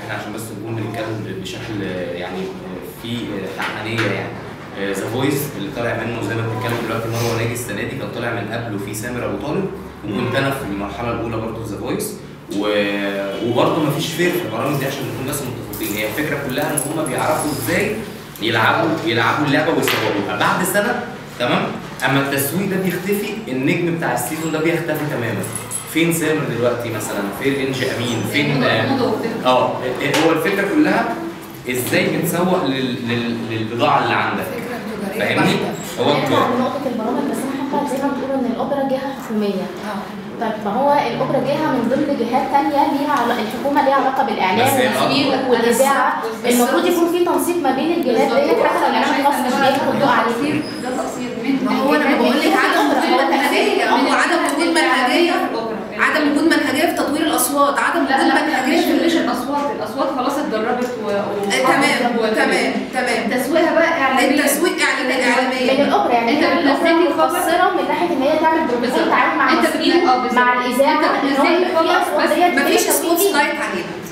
احنا عشان بس نكون بنتكلم بشكل يعني في حقانيه يعني ذا فويس اللي طالع منه زي ما بنتكلم دلوقتي مروه ناجي السنه دي كان طالع من قبله في سامر ابو طالب وكنت انا في المرحله الاولى برضه ذا فويس و... وبرضه مفيش فير في البرامج دي عشان نكون بس متفقين هي الفكره كلها ان هم بيعرفوا ازاي يلعبوا يلعبوا اللعبه ويسوقوها بعد سنه تمام اما التسويق ده بيختفي النجم بتاع السيزون ده بيختفي تماما فين سامر دلوقتي مثلا فين انجي امين فين اه هو الفكره كلها ازاي بنسوق لل... لل... للبضاعه اللي عندك فاهمني؟ هو نرجع لنقطة البرامج بس انا حابة زي ما بتقولوا ان الاوبرا جهة حكومية. طيب ما هو الاوبرا جهة من ضمن جهات تانية ليها عل... الحكومة ليها علاقة بس بالاعلام هي والتصوير الأكبر. والاذاعة المفروض يكون في تنسيق ما بين الجهات ديت حتى لو البرنامج خاص مش بياخد ضوء عليه. ده تقصير من ما هو انا بقول لك عدم وجود منهجيه ما هو عدم وجود منهجيه عدم وجود منهجيه في تطوير الاصوات عدم لا وجود لا منهجيه مش في مش الاصوات الاصوات خلاص اتدربت و... و... آه، تمام تمام تمام تسويقها بقى اعلاميا التسويق اعلامي من اعلاميا الاوبرا يعني أنت هي بتنزلي الاوبرا خبر- مقصرة من ناحية ان هي تعمل بروموشن بالظبط. تعاون مع أنت المسؤولين بتنزل- آه، بالظبط. مع الاذاعة أنت ان هو بتنزلي يبقى في خبر اصوات بس ديت مفيش هي سبوت تسويقية. لايت علينا